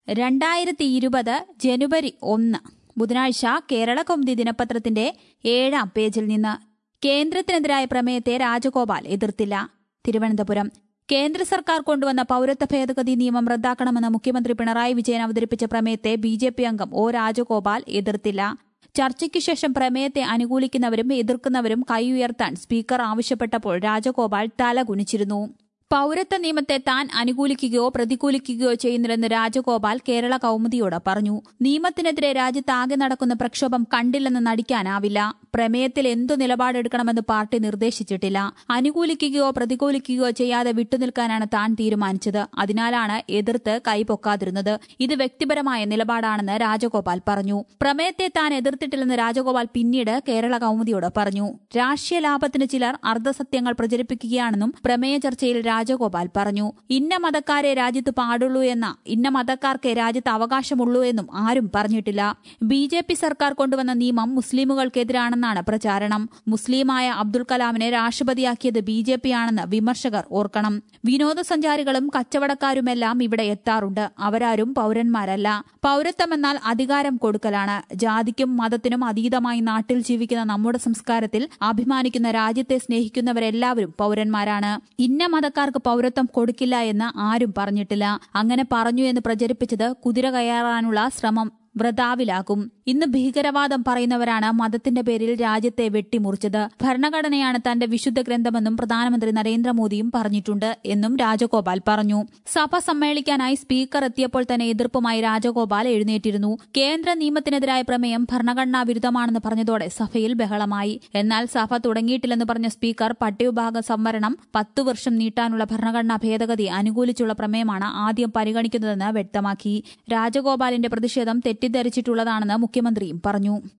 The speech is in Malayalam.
രണ്ടായിരത്തി ഇരുപത് ജനുവരി ഒന്ന് ബുധനാഴ്ച കേരള കൗമുദി ദിനപത്രത്തിന്റെ ഏഴാം പേജിൽ നിന്ന് കേന്ദ്രത്തിനെതിരായ പ്രമേയത്തെ രാജഗോപാൽ എതിർത്തില്ല തിരുവനന്തപുരം കേന്ദ്ര സർക്കാർ കൊണ്ടുവന്ന പൌരത്വ ഭേദഗതി നിയമം റദ്ദാക്കണമെന്ന് മുഖ്യമന്ത്രി പിണറായി വിജയൻ അവതരിപ്പിച്ച പ്രമേയത്തെ ബി ജെ പി അംഗം ഒ രാജഗോപാൽ എതിർത്തില്ല ചർച്ചയ്ക്കു ശേഷം പ്രമേയത്തെ അനുകൂലിക്കുന്നവരും എതിർക്കുന്നവരും കൈ ഉയർത്താൻ സ്പീക്കർ ആവശ്യപ്പെട്ടപ്പോൾ രാജഗോപാൽ തല കുനിച്ചിരുന്നു പൌരത്വ നിയമത്തെ താൻ അനുകൂലിക്കുകയോ പ്രതികൂലിക്കുകയോ ചെയ്യുന്നില്ലെന്ന് രാജഗോപാൽ കേരള കൌമുദിയോട് പറഞ്ഞു നിയമത്തിനെതിരെ രാജ്യത്താകെ നടക്കുന്ന പ്രക്ഷോഭം കണ്ടില്ലെന്ന് നടിക്കാനാവില്ല പ്രമേയത്തിൽ എന്തു നിലപാടെടുക്കണമെന്ന് പാർട്ടി നിർദ്ദേശിച്ചിട്ടില്ല അനുകൂലിക്കുകയോ പ്രതികൂലിക്കുകയോ ചെയ്യാതെ വിട്ടുനിൽക്കാനാണ് താൻ തീരുമാനിച്ചത് അതിനാലാണ് എതിർത്ത് കൈപൊക്കാതിരുന്നത് ഇത് വ്യക്തിപരമായ നിലപാടാണെന്ന് രാജഗോപാൽ പറഞ്ഞു പ്രമേയത്തെ താൻ എതിർത്തിട്ടില്ലെന്ന് രാജഗോപാൽ പിന്നീട് കേരള കൌമുദിയോട് പറഞ്ഞു രാഷ്ട്രീയ ലാഭത്തിന് ചിലർ അർദ്ധസത്യങ്ങൾ പ്രചരിപ്പിക്കുകയാണെന്നും പ്രമേയ ചർച്ചയിൽ രാജഗോപാൽ പറഞ്ഞു ഇന്ന മതക്കാരെ രാജ്യത്ത് പാടുള്ളൂ എന്ന ഇന്ന മതക്കാർക്ക് രാജ്യത്ത് അവകാശമുള്ളൂ എന്നും ആരും പറഞ്ഞിട്ടില്ല ബി ജെ പി സർക്കാർ കൊണ്ടുവന്ന നിയമം മുസ്ലിമുകൾക്കെതിരാണെന്നാണ് പ്രചാരണം മുസ്ലിമായ അബ്ദുൽ കലാമിനെ രാഷ്ട്രപതിയാക്കിയത് ബി ജെ പി ആണെന്ന് വിമർശകർ ഓർക്കണം വിനോദസഞ്ചാരികളും കച്ചവടക്കാരുമെല്ലാം ഇവിടെ എത്താറുണ്ട് അവരാരും പൌരന്മാരല്ല പൌരത്വമെന്നാൽ അധികാരം കൊടുക്കലാണ് ജാതിക്കും മതത്തിനും അതീതമായി നാട്ടിൽ ജീവിക്കുന്ന നമ്മുടെ സംസ്കാരത്തിൽ അഭിമാനിക്കുന്ന രാജ്യത്തെ സ്നേഹിക്കുന്നവരെല്ലാവരും പൌരന്മാരാണ് ഇന്ന മതക്കാർക്ക് പൌരത്വം കൊടുക്കില്ല എന്ന് ആരും പറഞ്ഞിട്ടില്ല അങ്ങനെ പറഞ്ഞു എന്ന് പ്രചരിപ്പിച്ചത് കുതിര കയറാനുള്ള ശ്രമം വ്രതാവിലാകും ഇന്ന് ഭീകരവാദം പറയുന്നവരാണ് മതത്തിന്റെ പേരിൽ രാജ്യത്തെ വെട്ടിമുറിച്ചത് ഭരണഘടനയാണ് തന്റെ വിശുദ്ധ ഗ്രന്ഥമെന്നും പ്രധാനമന്ത്രി നരേന്ദ്രമോദിയും പറഞ്ഞിട്ടുണ്ട് എന്നും രാജഗോപാൽ പറഞ്ഞു സഭ സമ്മേളിക്കാനായി സ്പീക്കർ എത്തിയപ്പോൾ തന്നെ എതിർപ്പുമായി രാജഗോപാൽ എഴുന്നേറ്റിരുന്നു കേന്ദ്ര നിയമത്തിനെതിരായ പ്രമേയം ഭരണഘടനാ വിരുദ്ധമാണെന്ന് പറഞ്ഞതോടെ സഭയിൽ ബഹളമായി എന്നാൽ സഭ തുടങ്ങിയിട്ടില്ലെന്ന് പറഞ്ഞ സ്പീക്കർ പട്ടികവിഭാഗ സംവരണം പത്തു വർഷം നീട്ടാനുള്ള ഭരണഘടനാ ഭേദഗതി അനുകൂലിച്ചുള്ള പ്രമേയമാണ് ആദ്യം പരിഗണിക്കുന്നതെന്ന് വ്യക്തമാക്കി രാജഗോപാലിന്റെ പ്രതിഷേധം തെറ്റിദ്ധരിച്ചിട്ടുള്ളതാണെന്ന് മുഖ്യമന്ത്രിയും പറഞ്ഞു